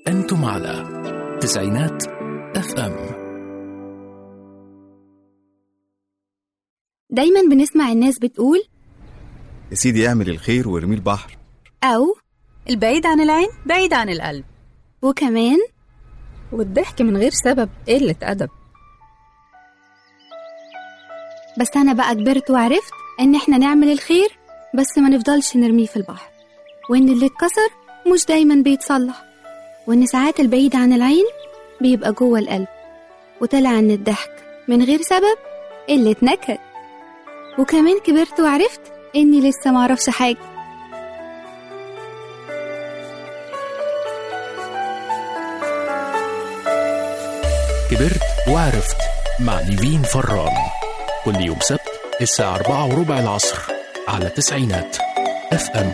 أنتم على تسعينات اف ام دايما بنسمع الناس بتقول يا سيدي اعمل الخير وارميه البحر أو البعيد عن العين بعيد عن القلب وكمان والضحك من غير سبب قلة أدب بس أنا بقى كبرت وعرفت إن إحنا نعمل الخير بس ما نفضلش نرميه في البحر وإن اللي اتكسر مش دايما بيتصلح وإن ساعات البعيد عن العين بيبقى جوه القلب وطلع إن الضحك من غير سبب قلة نكد وكمان كبرت وعرفت إني لسه معرفش حاجة كبرت وعرفت مع نيفين فران كل يوم سبت الساعة أربعة وربع العصر على تسعينات اف ام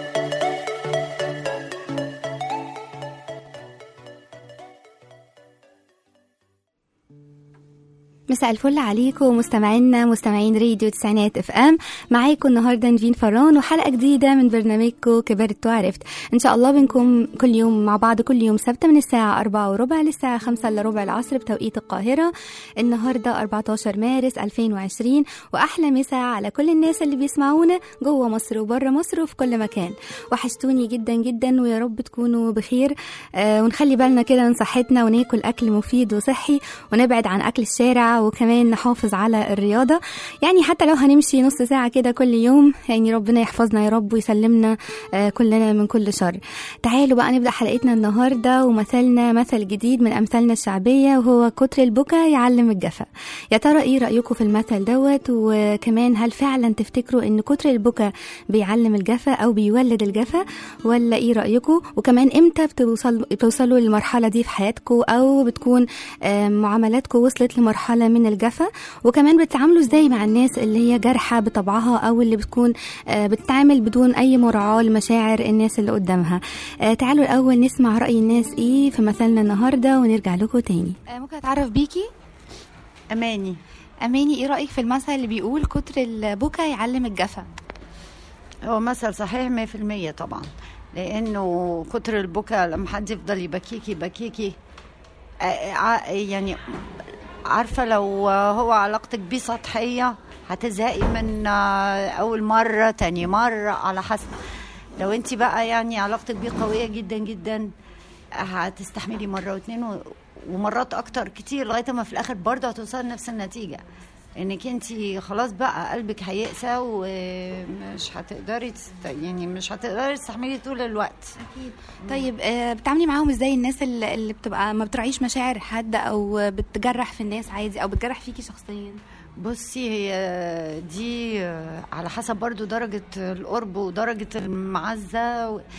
مساء الفل عليكم مستمعينا مستمعين راديو تسعينات اف ام معاكم النهارده نفين فران وحلقه جديده من برنامجكم كبرت وعرفت ان شاء الله بنكون كل يوم مع بعض كل يوم سبت من الساعه 4 وربع للساعه 5 الا ربع العصر بتوقيت القاهره النهارده 14 مارس 2020 واحلى مساء على كل الناس اللي بيسمعونا جوه مصر وبره مصر وفي كل مكان وحشتوني جدا جدا ويا رب تكونوا بخير آه ونخلي بالنا كده من صحتنا وناكل اكل مفيد وصحي ونبعد عن اكل الشارع وكمان نحافظ على الرياضة يعني حتى لو هنمشي نص ساعة كده كل يوم يعني ربنا يحفظنا يا رب ويسلمنا آه، كلنا من كل شر تعالوا بقى نبدأ حلقتنا النهاردة ومثلنا مثل جديد من أمثالنا الشعبية وهو كتر البكا يعلم الجفا يا ترى ايه رأيكم في المثل دوت وكمان هل فعلا تفتكروا ان كتر البكا بيعلم الجفا او بيولد الجفا ولا ايه رأيكم وكمان امتى بتوصل بتوصلوا للمرحلة دي في حياتكم او بتكون آه، معاملاتكم وصلت لمرحلة من الجفا وكمان بتتعاملوا ازاي مع الناس اللي هي جارحة بطبعها او اللي بتكون آه، بتتعامل بدون اي مراعاة لمشاعر الناس اللي قدامها آه، تعالوا الاول نسمع رأي الناس ايه في مثلنا النهاردة ونرجع لكم تاني ممكن اتعرف بيكي أماني اماني ايه رأيك في المثل اللي بيقول كتر البكا يعلم الجفا هو مثل صحيح 100% طبعا لأنه كتر البكا لما حد يفضل يبكيكي يبكيكي آه، ع- يعني عارفة لو هو علاقتك بيه سطحية هتزهقي من آه، أول مرة تاني مرة على حسب لو انت بقى يعني علاقتك بيه قوية جدا جدا هتستحملي مرة واتنين و- ومرات أكتر كتير لغاية ما في الآخر برضه هتوصلي لنفس النتيجة انك انت خلاص بقى قلبك هيقسى ومش هتقدري تست... يعني مش هتقدري تستحملي طول الوقت اكيد طيب آه، بتعاملي معاهم ازاي الناس اللي اللي بتبقى ما بتراعيش مشاعر حد او بتجرح في الناس عادي او بتجرح فيكي شخصيا بصي هي دي على حسب برضو درجة القرب ودرجة المعزة و-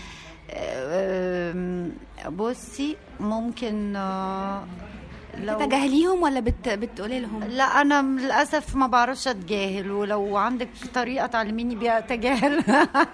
أم، بصي ممكن آه، لو بتتجاهليهم ولا بت... بتقولي لهم لا انا للاسف ما بعرفش اتجاهل ولو عندك طريقه تعلميني بيها اتجاهل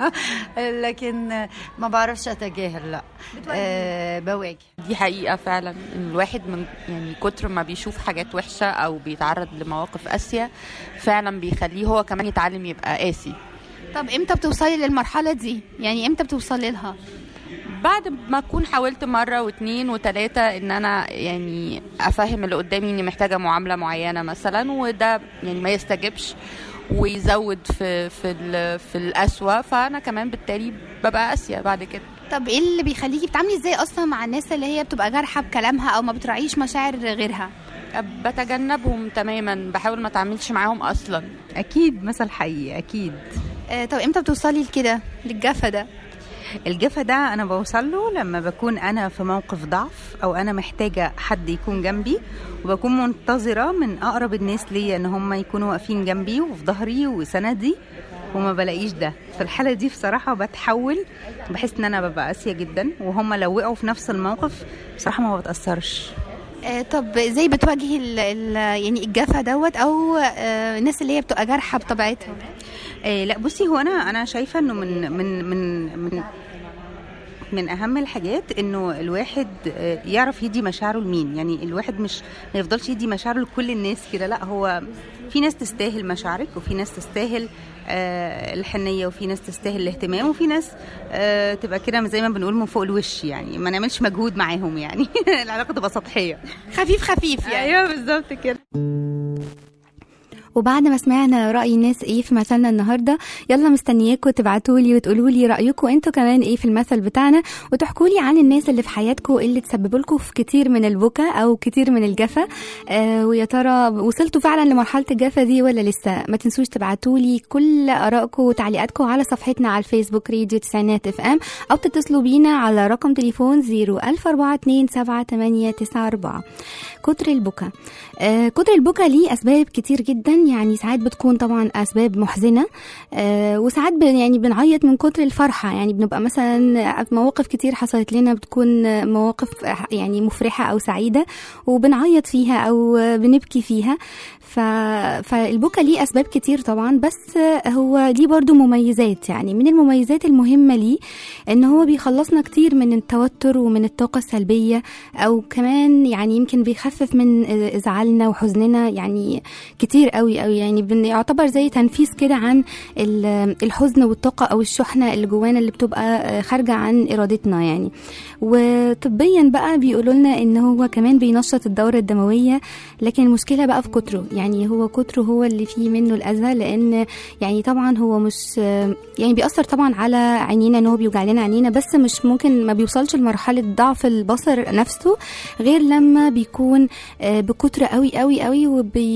لكن ما بعرفش اتجاهل لا أه بواجه دي حقيقة فعلا إن الواحد من يعني كتر ما بيشوف حاجات وحشة أو بيتعرض لمواقف قاسية فعلا بيخليه هو كمان يتعلم يبقى قاسي طب امتى بتوصلي للمرحله دي يعني امتى بتوصلي لها بعد ما أكون حاولت مرة واتنين وتلاتة إن أنا يعني أفهم اللي قدامي إني محتاجة معاملة معينة مثلا وده يعني ما يستجبش ويزود في في ال- في القسوة فأنا كمان بالتالي ببقى قاسية بعد كده طب ايه اللي بيخليكي بتعاملي ازاي اصلا مع الناس اللي هي بتبقى جارحه بكلامها او ما بتراعيش مشاعر غيرها بتجنبهم تماما بحاول ما اتعاملش معاهم اصلا أكيد مثل حقيقي أكيد آه طب امتى بتوصلي لكده للجفا ده الجفا ده أنا بوصل له لما بكون أنا في موقف ضعف أو أنا محتاجة حد يكون جنبي وبكون منتظرة من أقرب الناس ليا إن هم يكونوا واقفين جنبي وفي ظهري وسندي وما بلاقيش ده في الحالة دي بصراحة بتحول بحس إن أنا ببقى قاسية جدا وهم لو وقعوا في نفس الموقف بصراحة ما بتأثرش آه طب ازاي بتواجهي ال ال يعني الجفا دوت او آه الناس اللي هي بتبقى جارحه بطبيعتها إيه لا بصي هو انا انا شايفه انه من من من من من اهم الحاجات انه الواحد آه، يعرف يدي مشاعره لمين يعني الواحد مش ما يفضلش يدي مشاعره لكل الناس كده لا هو في ناس تستاهل مشاعرك وفي ناس تستاهل آه، الحنيه وفي ناس تستاهل الاهتمام وفي ناس آه، تبقى كده زي ما بنقول من فوق الوش يعني ما نعملش مجهود معاهم يعني العلاقه تبقى سطحيه خفيف خفيف يعني ايوه بالظبط كده وبعد ما سمعنا رأي الناس ايه في مثلنا النهارده يلا مستنياكم تبعتوا لي وتقولوا لي رأيكم انتوا كمان ايه في المثل بتاعنا وتحكوا لي عن الناس اللي في حياتكم اللي تسببوا لكم في كتير من البكا او كتير من الجفا آه ويا ترى وصلتوا فعلا لمرحلة الجفا دي ولا لسه ما تنسوش تبعتوا لي كل آرائكم وتعليقاتكم على صفحتنا على الفيسبوك راديو تسعينات اف ام او تتصلوا بينا على رقم تليفون 014278894 كتر البكا آه كتر البكا ليه اسباب كتير جدا يعني ساعات بتكون طبعا اسباب محزنه آه وساعات ب- يعني بنعيط من كتر الفرحه يعني بنبقى مثلا مواقف كتير حصلت لنا بتكون مواقف يعني مفرحه او سعيده وبنعيط فيها او بنبكي فيها ف... فالبكا ليه اسباب كتير طبعا بس هو ليه برضو مميزات يعني من المميزات المهمه ليه ان هو بيخلصنا كتير من التوتر ومن الطاقه السلبيه او كمان يعني يمكن بيخفف من زعلنا وحزننا يعني كتير قوي قوي يعني بن- يعتبر زي تنفيس كده عن ال- الحزن والطاقه او الشحنه اللي جوانا اللي بتبقى خارجه عن ارادتنا يعني وطبيا بقى بيقولوا لنا ان هو كمان بينشط الدوره الدمويه لكن المشكله بقى في كتره يعني هو كتره هو اللي فيه منه الاذى لان يعني طبعا هو مش يعني بيأثر طبعا على عينينا ان هو بيوجع لنا عينينا بس مش ممكن ما بيوصلش لمرحله ضعف البصر نفسه غير لما بيكون آه، بكتر قوي قوي قوي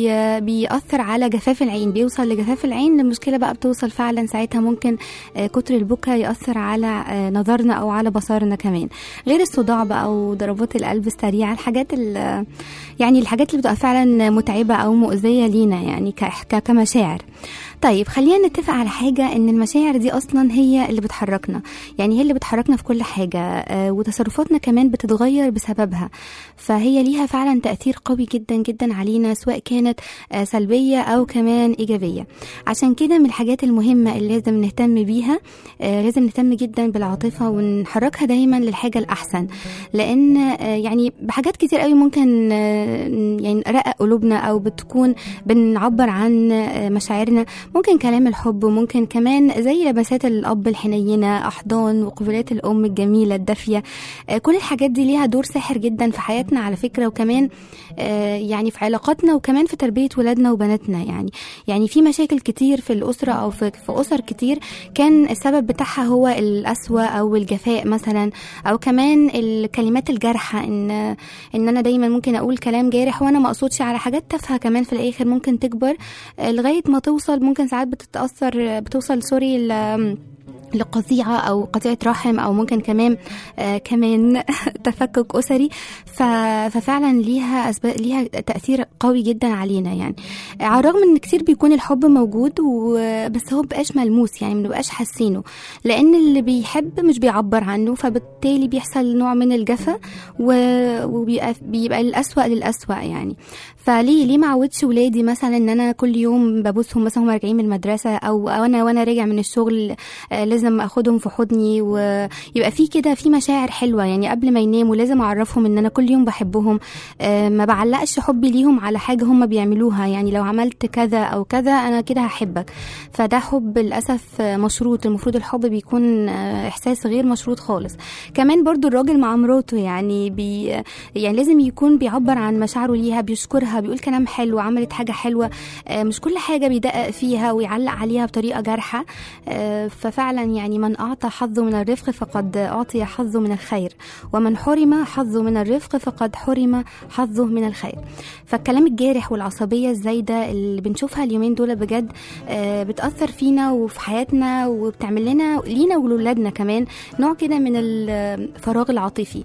وبيأثر على جفاف العين بيوصل لجفاف العين المشكله بقى بتوصل فعلا ساعتها ممكن آه، كتر البكا يأثر على آه، نظرنا او على بصرنا كمان غير الصداع بقى وضربات القلب السريعه الحاجات ال- يعني الحاجات اللي بتبقى فعلا متعبه او مؤذيه لينا يعني ك- ك- كمشاعر طيب خلينا نتفق على حاجة ان المشاعر دي اصلا هي اللي بتحركنا يعني هي اللي بتحركنا في كل حاجة آه، وتصرفاتنا كمان بتتغير بسببها فهي ليها فعلا تأثير قوي جدا جدا علينا سواء كانت آه، سلبية او كمان ايجابية عشان كده من الحاجات المهمة اللي لازم نهتم بيها آه، لازم نهتم جدا بالعاطفة ونحركها دايما للحاجة الأحسن لأن آه، يعني بحاجات كتير قوي ممكن آه، يعني نرقق قلوبنا أو بتكون بنعبر عن آه، مشاعرنا ممكن كلام الحب وممكن كمان زي لبسات الأب الحنينة أحضان وقبلات الأم الجميلة الدافية آه، كل الحاجات دي ليها دور ساحر جدا في حياتنا على فكرة وكمان آه، يعني في علاقاتنا وكمان في تربية ولادنا وبناتنا يعني يعني في مشاكل كتير في الأسرة أو في, في أسر كتير كان السبب بتاعها هو القسوة أو الجفاء مثلا أو كمان الكلمات الجارحة إن إن أنا دايما ممكن أقول كلام جارح وأنا ما أقصدش على حاجات تافهة كمان في الآخر ممكن تكبر آه، لغاية ما توصل ممكن ساعات بتتأثر بتوصل سوري ل- لقطيعة أو قطيعة رحم أو ممكن كمان آه كمان تفكك أسري ف... ففعلا ليها أسباب ليها تأثير قوي جدا علينا يعني على الرغم إن كتير بيكون الحب موجود و... بس هو مبقاش ملموس يعني منبقاش حاسينه لأن اللي بيحب مش بيعبر عنه فبالتالي بيحصل نوع من الجفا و... وبيبقى بيبقى الأسوأ للأسوأ يعني فليه ليه ما عودش ولادي مثلا ان انا كل يوم ببوسهم مثلا هم راجعين من المدرسه او او انا وانا راجع من الشغل آه، لازم اخدهم في حضني ويبقى في كده في مشاعر حلوه يعني قبل ما يناموا لازم اعرفهم ان انا كل يوم بحبهم آه، ما بعلقش حبي ليهم على حاجه هم بيعملوها يعني لو عملت كذا او كذا انا كده هحبك فده حب للاسف آه، مشروط المفروض الحب بيكون آه، احساس غير مشروط خالص كمان برضو الراجل مع مراته يعني بي يعني لازم يكون بيعبر عن مشاعره ليها بيشكرها بيقول كلام حلو عملت حاجه حلوه آه، مش كل حاجه بيدقق فيها ويعلق عليها بطريقه جارحه آه، ففعلا يعني من اعطى حظه من الرفق فقد اعطي حظه من الخير ومن حرم حظه من الرفق فقد حرم حظه من الخير فالكلام الجارح والعصبيه الزايده اللي بنشوفها اليومين دول بجد آه، بتاثر فينا وفي حياتنا وبتعمل لنا لينا ولولادنا كمان نوع كده من الفراغ العاطفي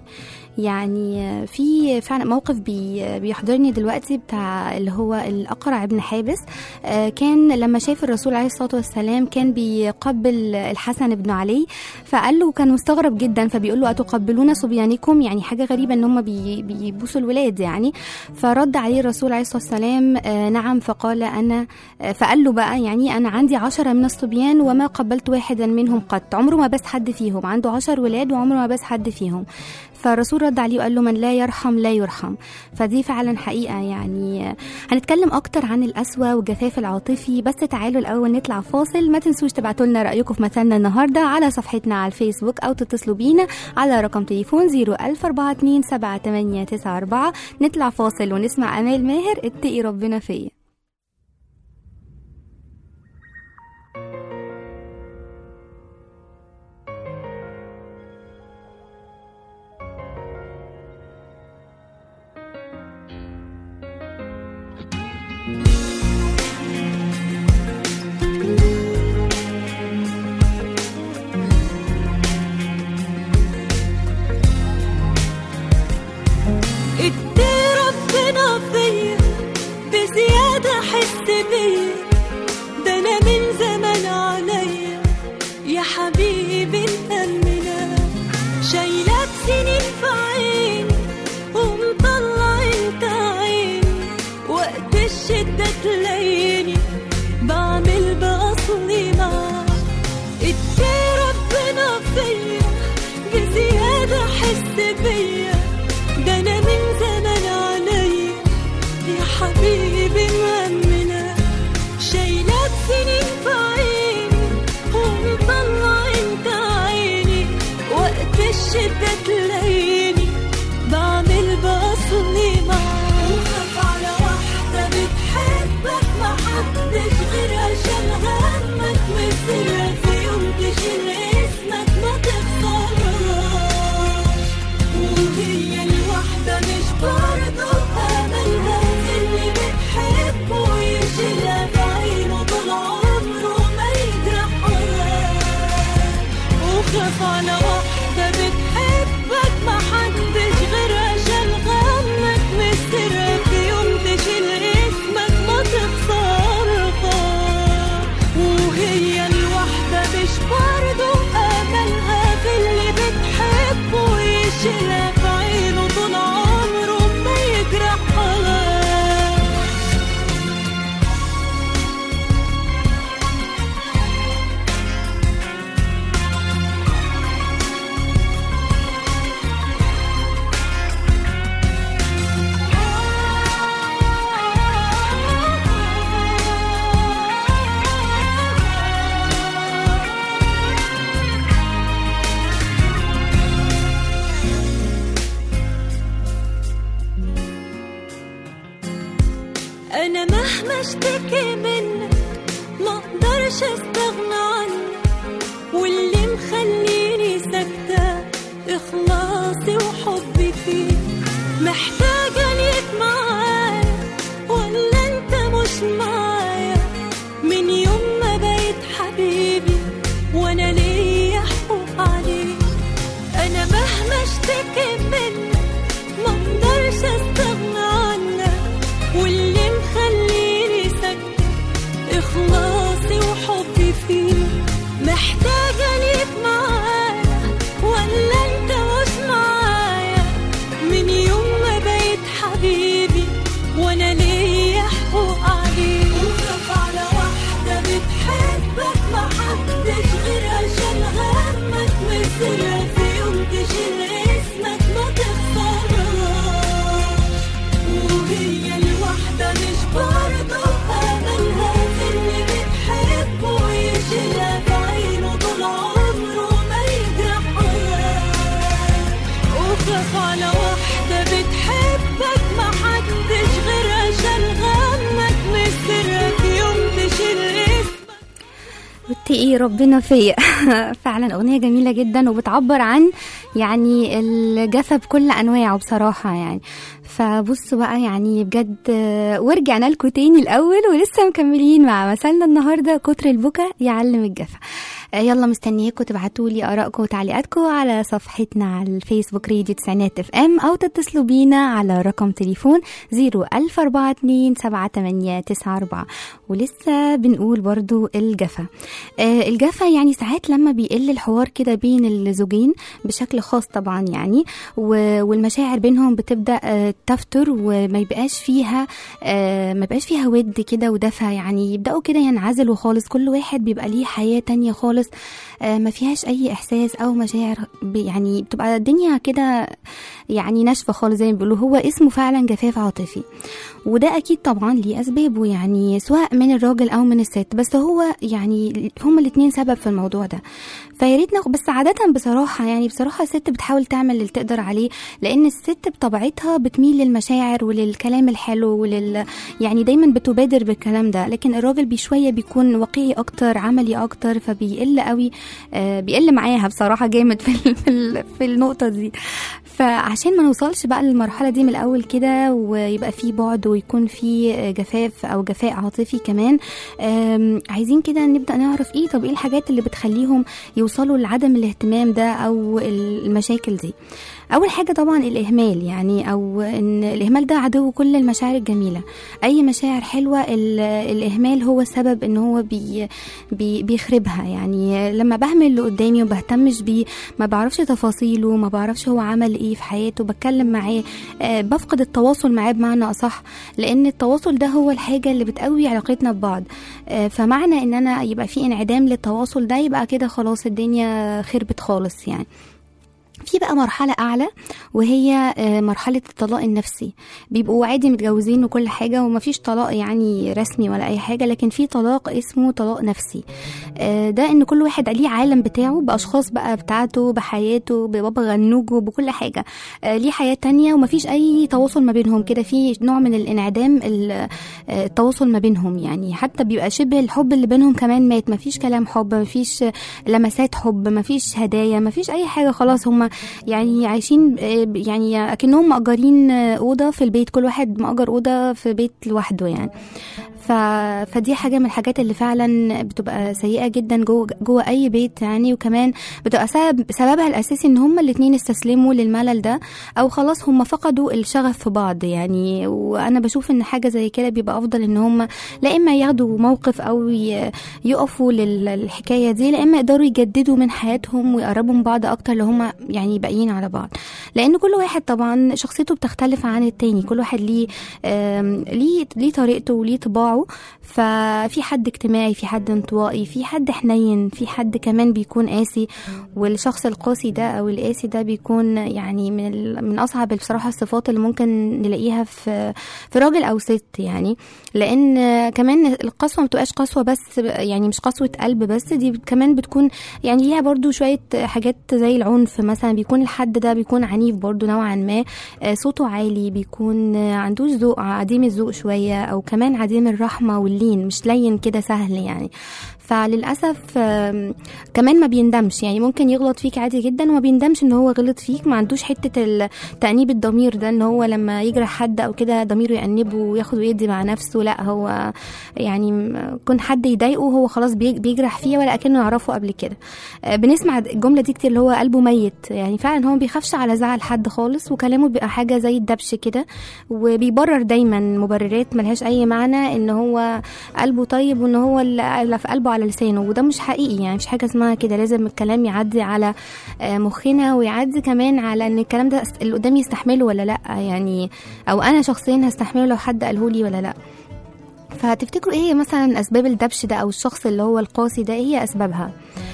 يعني في فعلا موقف بي بيحضرني دلوقتي بتاع اللي هو الأقرع ابن حابس آه، كان لما شاف الرسول عليه الصلاة والسلام كان بيقبل الحسن الحسن بن علي فقال له كان مستغرب جدا فبيقول له اتقبلون صبيانكم يعني حاجه غريبه ان هم بي بيبوسوا الولاد يعني فرد عليه الرسول عليه الصلاه والسلام آه نعم فقال انا آه فقال له بقى يعني انا عندي عشرة من الصبيان وما قبلت واحدا منهم قط عمره ما بس حد فيهم عنده عشر ولاد وعمره ما بس حد فيهم فالرسول رد عليه وقال له من لا يرحم لا يرحم فدي فعلا حقيقة يعني هنتكلم أكتر عن القسوة والجفاف العاطفي بس تعالوا الأول نطلع فاصل ما تنسوش تبعتوا لنا رأيكم في مثلنا النهاردة على صفحتنا على الفيسبوك أو تتصلوا بينا على رقم تليفون 01427 نطلع فاصل ونسمع أمال ماهر اتقي ربنا فيا ادي ربنا فيا بزيادة حس بيا ده أنا من زمان عليا يا حبيبي مأمنة شايلك سنين في عيني ومطلع انت عيني وقت الشدة تلاقيني بعمل بأصلي معاك ادي ربنا فيا بزيادة حس بيا ده انا من زمان عليا يا حبيبي مأمنة شايلك سنين في عيني ومطلع انت عيني وقت الشدة تلاقيني بعمل بأصلي معاك وخاف على واحدة بتحبك ما حدش غيرها شال همك مسيرها في يوم تشيل اسمك ما تخسرهاش وهي الواحدة مش برضه أملها اللي بتحبه يشيلها في عينه طول عمره ما يجرحهاش وخاف على واحدة بتحبك ما حدش غيرها شال غمك مسترها في يوم تشيل اسمك ما تخسرهاش وهي الواحدة مش برضه أملها في اللي بتحبه يشيلها في عينه طول عمره ما يجرحهاش انا مهما اشتكي منك ما اقدرش استغنى عنك واللي مخليني ساكتة اخلاصي وحبي فيك محتاجة ليك معايا ولا انت مش معايا من يوم ما بقيت حبيبي وانا ليا حقوق عليك انا مهما اشتكي منك ما اقدرش استغنى عنك واللي مخليني ساكتة إخلاصي وحبي فيك محتاجة ليك معايا ولا أنت مش معايا من يوم ما بقيت حبيبي وأنا ليا حقوق عليك وخاف على واحدة بتحبك ما حدش غيرها شال همك مسيرها في يوم تشيل اسمك ما تخسرهاش وهي الواحدة مش برضه أملها في اللي بتحبه يشيلها في عينه طول عمره ما يجرحهاش وخاف على واحدة بتحبك ما حدش غيرها شال غمك مسيرها في يوم تشيل اسمك واتقي ربنا فيا فعلا أغنية جميلة جدا وبتعبر عن يعني الجفا بكل أنواعه بصراحة يعني فبصوا بقى يعني بجد آه، ورجعنا لكم تاني الأول ولسه مكملين مع مثلنا النهاردة كتر البكا يعلم الجفا آه، يلا مستنياكم تبعتوا لي ارائكم وتعليقاتكم على صفحتنا على الفيسبوك راديو تسعينات اف ام او تتصلوا بينا على رقم تليفون 01042 7894 ولسه بنقول برضو الجفا آه، الجفا يعني ساعات لما بيقل الحوار كده بين الزوجين بشكل خاص طبعا يعني و- والمشاعر بينهم بتبدا آه، تفتر وما يبقاش فيها آه، ما يبقاش فيها ود كده ودفى يعني يبداوا كده ينعزلوا خالص كل واحد بيبقى ليه حياه تانية خالص آه، ما فيهاش اي احساس او مشاعر ب- يعني بتبقى الدنيا كده يعني ناشفه خالص زي ما بيقولوا هو اسمه فعلا جفاف عاطفي وده اكيد طبعا ليه اسبابه يعني سواء من الراجل او من الست بس هو يعني هما الاتنين سبب في الموضوع ده فيا ريت ناخد بس عاده بصراحه يعني بصراحه الست بتحاول تعمل اللي تقدر عليه لان الست بطبيعتها بتميل للمشاعر وللكلام الحلو ولل يعني دايما بتبادر بالكلام ده لكن الراجل بشويه بيكون واقعي اكتر عملي اكتر فبيقل قوي آه بيقل معاها بصراحه جامد في ال- في, ال- في النقطه دي فعشان ما نوصلش بقى للمرحله دي من الاول كده ويبقى في بعد ويكون في جفاف او جفاء عاطفي كمان آم، عايزين كده نبدا نعرف ايه طب ايه الحاجات اللي بتخليهم يوصلوا لعدم الاهتمام ده او المشاكل دي اول حاجه طبعا الاهمال يعني او ان الاهمال ده عدو كل المشاعر الجميله اي مشاعر حلوه ال- الاهمال هو السبب ان هو بي بي بيخربها يعني لما بهمل اللي قدامي وبهتمش بيه ما بعرفش تفاصيله ما بعرفش هو عمل ايه في حياته بتكلم معاه آه، بفقد التواصل معاه بمعنى اصح لان التواصل ده هو الحاجه اللي بتقوي علاقتنا ببعض آه، فمعنى ان انا يبقى في انعدام للتواصل ده يبقى كده خلاص الدنيا خربت خالص يعني في بقى مرحلة أعلى وهي آه، مرحلة الطلاق النفسي بيبقوا عادي متجوزين وكل حاجة ومفيش طلاق يعني رسمي ولا أي حاجة لكن في طلاق اسمه طلاق نفسي آه، ده إن كل واحد ليه عالم بتاعه بأشخاص بقى بتاعته بحياته ببابا غنوجه بكل حاجة آه، ليه حياة تانية ومفيش أي تواصل ما بينهم كده في نوع من الانعدام ال- آه، التواصل ما بينهم يعني حتى بيبقى شبه الحب اللي بينهم كمان مات مفيش كلام حب مفيش لمسات حب مفيش هدايا مفيش اي حاجه خلاص هم يعني عايشين آه، يعني اكنهم مأجرين آه، اوضه في البيت كل واحد مأجر اوضه في بيت لوحده يعني ف... فدي حاجه من الحاجات اللي فعلا بتبقى سيئه جدا جوه جوه اي بيت يعني وكمان بتبقى سبب سببها الاساسي ان هما الاتنين استسلموا للملل ده او خلاص هما فقدوا الشغف في بعض يعني وانا بشوف ان حاجه زي كده بيبقى افضل ان هما لا اما ياخدوا موقف او ي- يقفوا لل- للحكايه دي لا اما يقدروا يجددوا من حياتهم ويقربوا من بعض اكتر لو هما يعني باقيين على بعض لان كل واحد طبعا شخصيته بتختلف عن التاني كل واحد ليه آم، ليه ليه طريقته وليه طباعه ففي حد اجتماعي في حد انطوائي في حد حنين في حد كمان بيكون قاسي والشخص القاسي ده او القاسي ده بيكون يعني من ال- من اصعب بصراحه الصفات اللي ممكن نلاقيها في في راجل او ست يعني لان كمان القسوه ما بتبقاش قسوه بس يعني مش قسوه قلب بس دي كمان بتكون يعني ليها برضو شويه حاجات زي العنف مثلا بيكون الحد ده بيكون عنيف برضو نوعا ما آه، صوته عالي بيكون آه، عندوش ذوق عديم الذوق شويه او كمان عديم الرحمه واللين مش لين كده سهل يعني فللاسف آم، كمان ما بيندمش يعني ممكن يغلط فيك عادي جدا وما بيندمش ان هو غلط فيك ما عندوش حته ال- تأنيب الضمير ده ان هو لما يجرح حد او كده ضميره يأنبه وياخد ويدي مع نفسه لا هو يعني م- كون حد يضايقه هو خلاص بيج- بيجرح فيه ولا اكنه يعرفه قبل كده آه، بنسمع الجمله دي كتير اللي هو قلبه ميت يعني فعلا هو ما بيخافش على زعل حد خالص وكلامه بيبقى حاجه زي الدبش كده وبيبرر دايما مبررات ملهاش اي معنى ان هو قلبه طيب وان هو اللي اللي في قلبه على لسانه وده مش حقيقي يعني مش حاجه اسمها كده لازم الكلام يعدي على آه، مخنا ويعدي كمان على ان الكلام ده اللي قدامي يستحمله ولا لا يعني او انا شخصيا هستحمله لو حد قاله لي ولا لا فهتفتكروا ايه مثلا اسباب الدبش ده او الشخص اللي هو القاسي ده ايه هي اسبابها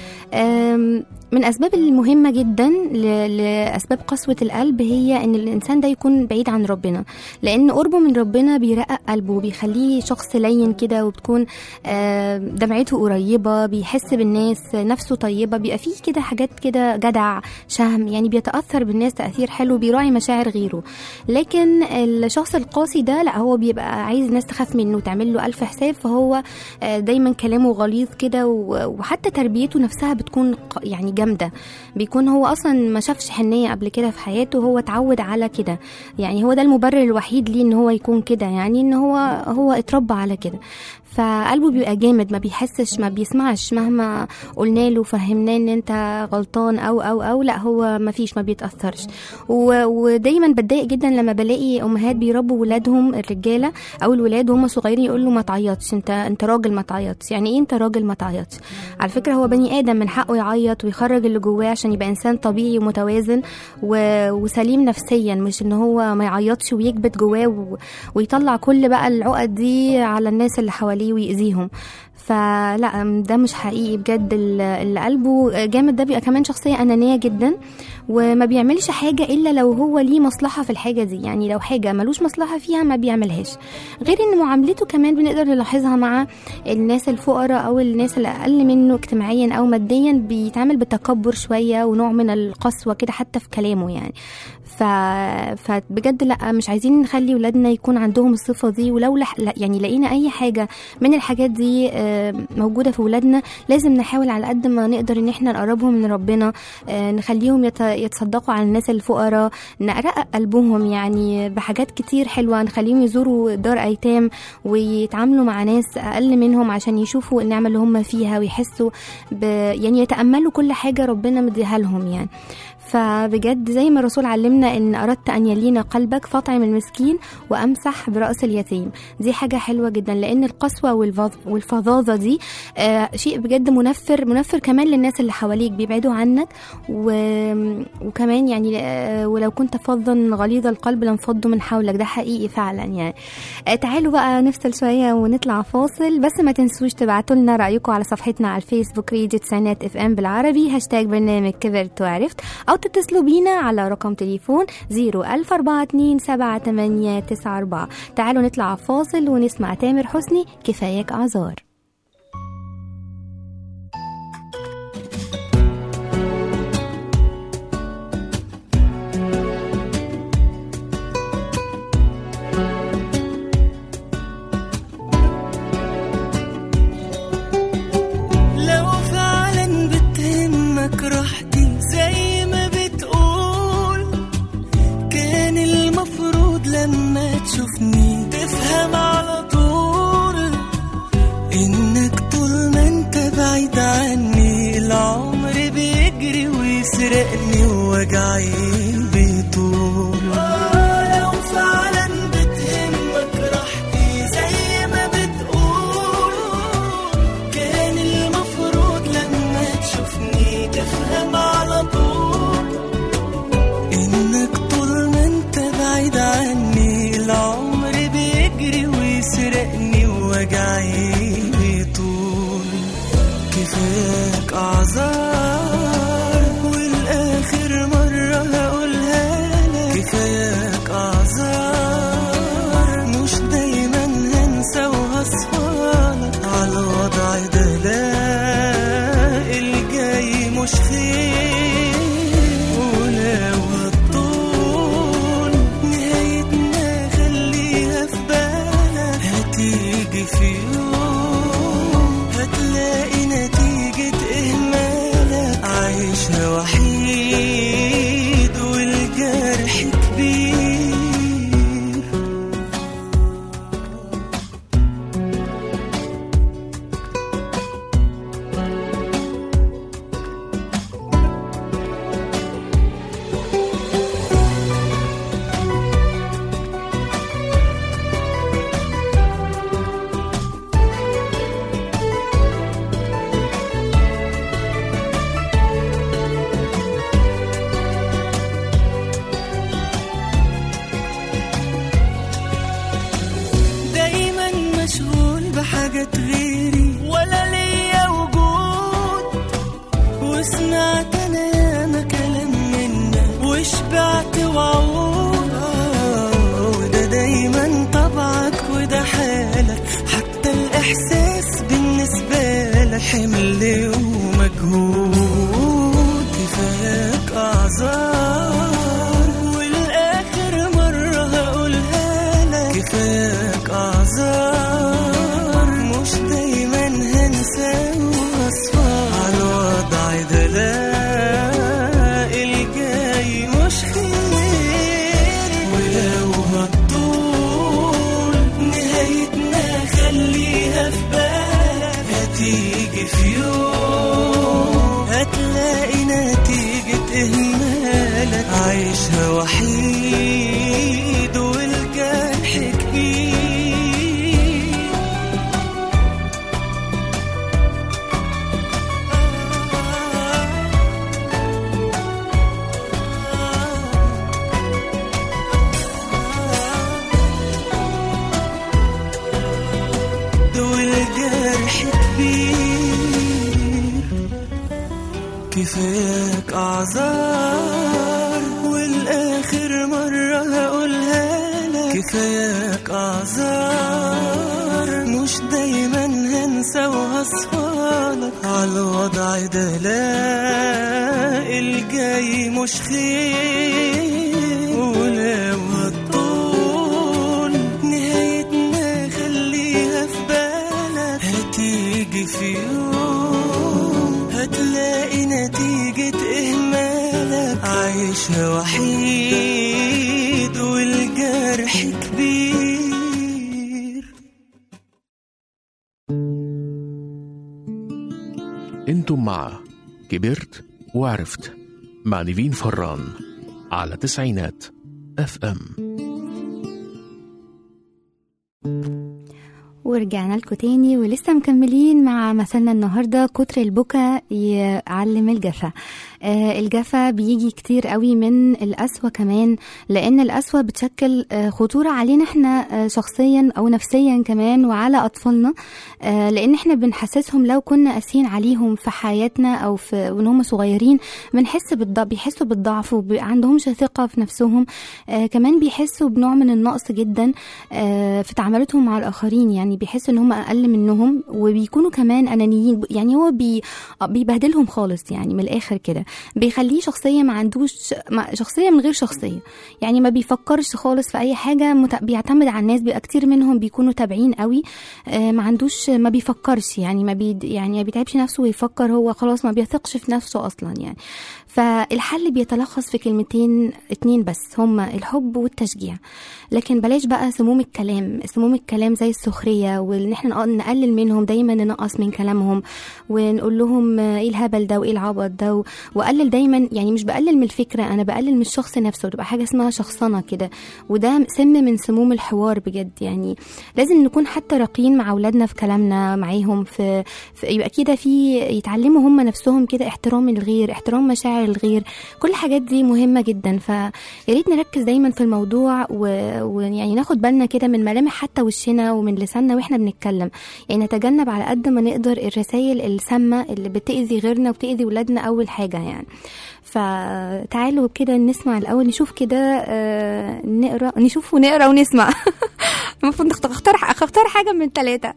أم، من اسباب المهمه جدا ل- لاسباب قسوه القلب هي ان الانسان ده يكون بعيد عن ربنا لان قربه من ربنا بيرقق قلبه وبيخليه شخص لين كده وبتكون آم، دمعته قريبه بيحس بالناس نفسه طيبه بيبقى فيه كده حاجات كده جدع شهم يعني بيتاثر بالناس تاثير حلو بيراعي مشاعر غيره لكن الشخص القاسي ده لا هو بيبقى عايز الناس تخاف منه وتعمل له الف حساب فهو آه، دايما كلامه غليظ كده و- وحتى تربيته نفسها بتكون ق- يعني جامده بيكون هو اصلا ما شافش حنيه قبل كده في حياته هو اتعود على كده يعني هو ده المبرر الوحيد ليه ان هو يكون كده يعني ان هو هو اتربى على كده فقلبه بيبقى جامد ما بيحسش ما بيسمعش مهما قلنا له فهمناه ان انت غلطان او او او لا هو ما فيش ما بيتاثرش و- ودايما بتضايق جدا لما بلاقي امهات بيربوا ولادهم الرجاله او الولاد وهم صغيرين يقول له ما تعيطش انت انت راجل ما تعيطش يعني ايه انت راجل ما تعيطش على فكره هو بني ادم من حقه يعيط ويخرج اللي جواه عشان يبقى انسان طبيعي ومتوازن و... وسليم نفسيا مش ان هو ما يعيطش ويكبت جواه و... ويطلع كل بقى العقد دي على الناس اللي حواليه ويأذيهم فلا ده مش حقيقي بجد ال- اللي قلبه جامد ده بيبقى كمان شخصية أنانية جدا وما بيعملش حاجة إلا لو هو ليه مصلحة في الحاجة دي يعني لو حاجة ملوش مصلحة فيها ما بيعملهاش غير إن معاملته كمان بنقدر نلاحظها مع الناس الفقراء أو الناس اللي أقل منه اجتماعيا أو ماديا بيتعامل بتكبر شوية ونوع من القسوة كده حتى في كلامه يعني ف... فبجد لا مش عايزين نخلي ولادنا يكون عندهم الصفة دي ولو لح... لا- يعني لقينا أي حاجة من الحاجات دي آه، موجودة في ولادنا لازم نحاول على قد ما نقدر إن احنا نقربهم من ربنا آه، نخليهم يت... يتصدقوا على الناس الفقراء نرقق قلبهم يعني بحاجات كتير حلوة نخليهم يزوروا دار أيتام ويتعاملوا مع ناس أقل منهم عشان يشوفوا النعمة اللي هم فيها ويحسوا ب... يعني يتأملوا كل حاجة ربنا مديها لهم يعني فبجد زي ما الرسول علمنا ان اردت ان يلين قلبك فاطعم المسكين وامسح براس اليتيم دي حاجه حلوه جدا لان القسوه والفظ- والفظاظه دي آه شيء بجد منفر منفر كمان للناس اللي حواليك بيبعدوا عنك و... وكمان يعني آه ولو كنت فظا غليظ القلب لانفضوا من حولك ده حقيقي فعلا يعني آه تعالوا بقى نفصل شويه ونطلع فاصل بس ما تنسوش تبعتوا لنا رايكم على صفحتنا على الفيسبوك ريديو تسعينات اف ام بالعربي هاشتاج برنامج كبرت وعرفت او تتصلوا بينا على رقم تليفون 014278894 تعالوا نطلع فاصل ونسمع تامر حسني كفاياك اعذار لو فعلا بتهمك راحتي زي ما بتقول كان المفروض لما تشوفني تفهم على طول انك طول ما انت بعيد عني العمر بيجري ويسرقني ووجعي بيطول آه، لو فعلا بتهمك راحتي زي ما بتقول كان المفروض لما تشوفني تفهم على طول انك طول ما انت بعيد عني العمر بيجري ويسرقني ووجعي بيطول كفاك اعذار والاخر مرة هقولها لك كفاك اعذار مش دايما هنسى وهصفالك على الوضع ده لا الجاي مش خير ولو هتطول نهايتنا خليها في بالك هتيجي في يوم هتلاقي نتيجة إهمالك عايشة وحيد والجرح كبير دايما مشغول بحاجات غيري ولا ليا وجود وسمعت انا ياما كلام منك وشبعت وعود آه، وده دايما طبعك وده حالك حتى الاحساس بالنسبه لك حمل ومجهود كفاياك اعذار والاخر مره هقولها لك كفاياك اعذار مش دايما هنسى واصفى على الوضع ده لا الجاي مش خير ولو هتطول نهايتنا خليها في كفاك اعذار والاخر مرة هقولها لك كفاك اعذار مش دايما هنسى وهصفالك عالوضع ده لا الجاي مش خير ولو هتطول نهايتنا خليها في بالك هتيجي في يوم هتلاقي نتيجة إهمالك عايشة وحيد والجرح كبير انتم مع كبرت وعرفت مع نيفين فران على تسعينات اف ام ورجعنا لكم تاني ولسه مكملين مع مثلنا النهارده كتر البكا يعلم الجفا آه الجفا بيجي كتير قوي من القسوة كمان لأن القسوة بتشكل آه خطورة علينا احنا آه شخصيا أو نفسيا كمان وعلى أطفالنا آه لأن احنا بنحسسهم لو كنا قاسيين عليهم في حياتنا أو في وإن هم صغيرين بنحس بالضعف بيحسوا بالضعف وعندهمش ثقة في نفسهم آه كمان بيحسوا بنوع من النقص جدا آه في تعاملاتهم مع الآخرين يعني بيحسوا إن هم أقل منهم وبيكونوا كمان أنانيين يعني هو بي بيبهدلهم خالص يعني من الآخر كده بيخليه شخصية ما عندوش ما شخصية من غير شخصية يعني ما بيفكرش خالص في أي حاجة مت... بيعتمد على الناس بيبقى كتير منهم بيكونوا تابعين قوي آه ما عندوش ما بيفكرش يعني ما بي يعني ما بيتعبش نفسه ويفكر هو خلاص ما بيثقش في نفسه أصلا يعني فالحل بيتلخص في كلمتين اتنين بس هما الحب والتشجيع لكن بلاش بقى سموم الكلام سموم الكلام زي السخرية وان احنا نقلل منهم دايما ننقص من كلامهم ونقول لهم ايه الهبل ده وايه العبط ده و... واقلل دايما يعني مش بقلل من الفكرة انا بقلل من الشخص نفسه تبقى حاجة اسمها شخصنة كده وده سم من سموم الحوار بجد يعني لازم نكون حتى راقيين مع اولادنا في كلامنا معاهم في, في يبقى كده في يتعلموا هم نفسهم كده احترام الغير احترام مشاعر الغير كل الحاجات دي مهمة جدا فيا ريت نركز دايما في الموضوع و- ويعني ناخد بالنا كده من ملامح حتى وشنا ومن لساننا واحنا بنتكلم يعني نتجنب على قد ما نقدر الرسائل السامة اللي بتأذي غيرنا وبتأذي ولادنا أول حاجة يعني فتعالوا كده نسمع الأول نشوف كده آه، نقرا نشوف ونقرا ونسمع المفروض نخت- اختار اختار حاجة من ثلاثة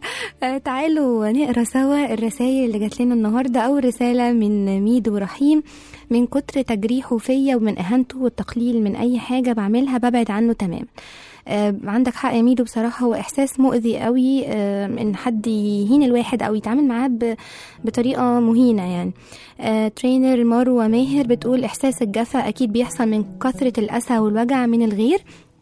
تعالوا نقرا سوا الرسائل اللي جات لنا النهاردة أول رسالة من ميدو رحيم من كتر تجريحه فيا ومن اهانته والتقليل من اي حاجه بعملها ببعد عنه تمام آه عندك حق يا ميدو بصراحه هو احساس مؤذي قوي آه ان حد يهين الواحد او يتعامل معاه ب- بطريقه مهينه يعني آه ترينر مروه ماهر بتقول احساس الجفا اكيد بيحصل من كثره الاسى والوجع من الغير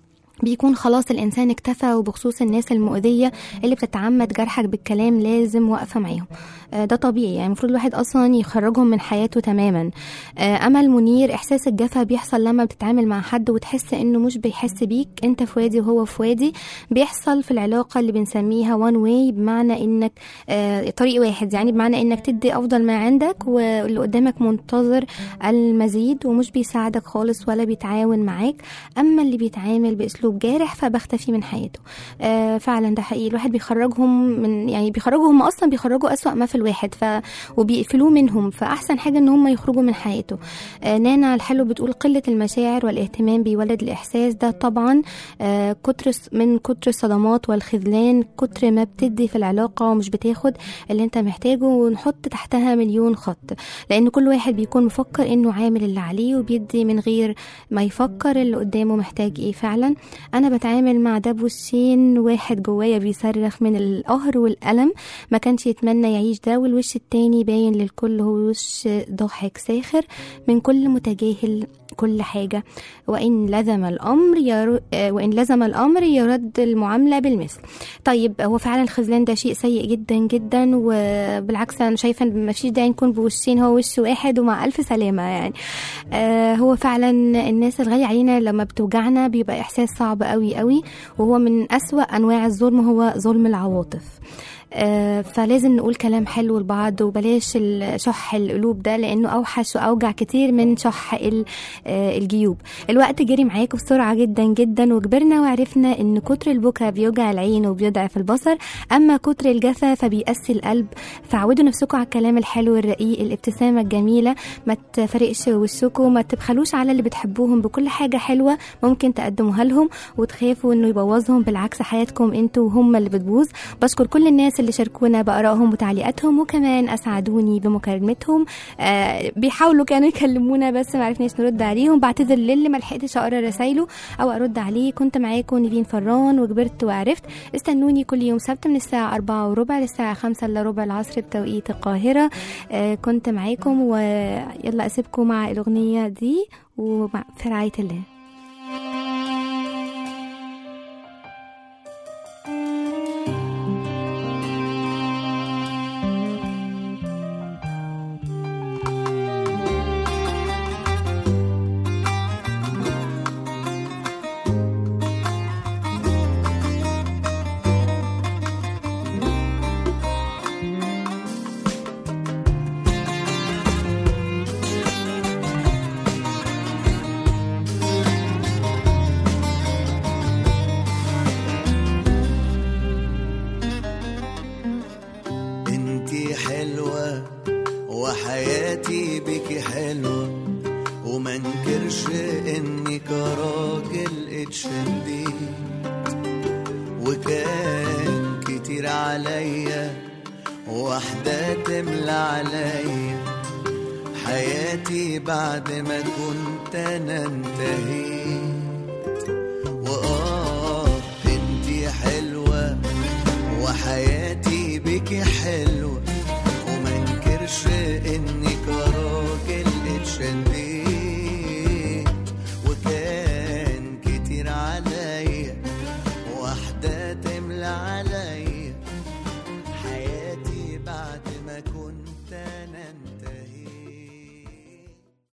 بيكون خلاص الإنسان اكتفى وبخصوص الناس المؤذية اللي بتتعمد جرحك بالكلام لازم واقفة معاهم آه، ده طبيعي يعني المفروض الواحد أصلا يخرجهم من حياته تماما آه، أمل منير إحساس الجفا بيحصل لما بتتعامل مع حد وتحس إنه مش بيحس بيك أنت في وادي وهو في وادي بيحصل في العلاقة اللي بنسميها وان واي بمعنى إنك آه، طريق واحد يعني بمعنى إنك تدي أفضل ما عندك واللي قدامك منتظر المزيد ومش بيساعدك خالص ولا بيتعاون معاك أما اللي بيتعامل بأسلوب جارح فبختفي من حياته آه فعلا ده حقيقي الواحد بيخرجهم من يعني بيخرجوا هم اصلا بيخرجوا اسوأ ما في الواحد ف وبيقفلوه منهم فاحسن حاجه ان هم يخرجوا من حياته آه نانا الحلو بتقول قله المشاعر والاهتمام بيولد الاحساس ده طبعا آه كتر من كتر الصدمات والخذلان كتر ما بتدي في العلاقه ومش بتاخد اللي انت محتاجه ونحط تحتها مليون خط لان كل واحد بيكون مفكر انه عامل اللي عليه وبيدي من غير ما يفكر اللي قدامه محتاج ايه فعلا انا بتعامل مع ده بوشين واحد جوايا بيصرخ من القهر والالم ما كانش يتمنى يعيش ده والوش التاني باين للكل هو وش ضاحك ساخر من كل متجاهل كل حاجة وإن لزم الأمر ير... آه، وإن لزم الأمر يرد المعاملة بالمثل طيب هو فعلا الخذلان ده شيء سيء جدا جدا وبالعكس أنا شايفة إن مفيش داعي نكون بوشين هو وش واحد ومع ألف سلامة يعني آه هو فعلا الناس الغالية علينا لما بتوجعنا بيبقى إحساس صعب قوي قوي وهو من أسوأ أنواع الظلم هو ظلم العواطف آه، فلازم نقول كلام حلو لبعض وبلاش ال- شح القلوب ده لانه اوحش واوجع كتير من شح ال- آه، الجيوب الوقت جري معاكم بسرعه جدا جدا وكبرنا وعرفنا ان كتر البكا بيوجع العين وبيضعف البصر اما كتر الجفا فبيقسي القلب فعودوا نفسكم على الكلام الحلو الرقيق الابتسامه الجميله ما تفرقش وشكم ما تبخلوش على اللي بتحبوهم بكل حاجه حلوه ممكن تقدموها لهم وتخافوا انه يبوظهم بالعكس حياتكم انتوا وهم اللي بتبوظ بشكر كل الناس اللي شاركونا بارائهم وتعليقاتهم وكمان اسعدوني بمكالمتهم آه بيحاولوا كانوا يكلمونا بس ما عرفناش نرد عليهم بعتذر للي ما لحقتش اقرا رسايله او ارد عليه كنت معاكم نيفين فران وكبرت وعرفت استنوني كل يوم سبت من الساعه 4 وربع للساعه 5 الا ربع العصر بتوقيت القاهره آه كنت معاكم ويلا اسيبكم مع الاغنيه دي ومع في رعايه الله انتي حلوة وحياتي بك حلوة وما انكرش اني كراجل اتشديت وكان كتير عليا واحدة تملى عليا حياتي بعد ما كنت انا انتهيت واه انتي حلوة وحياتي بك حلوة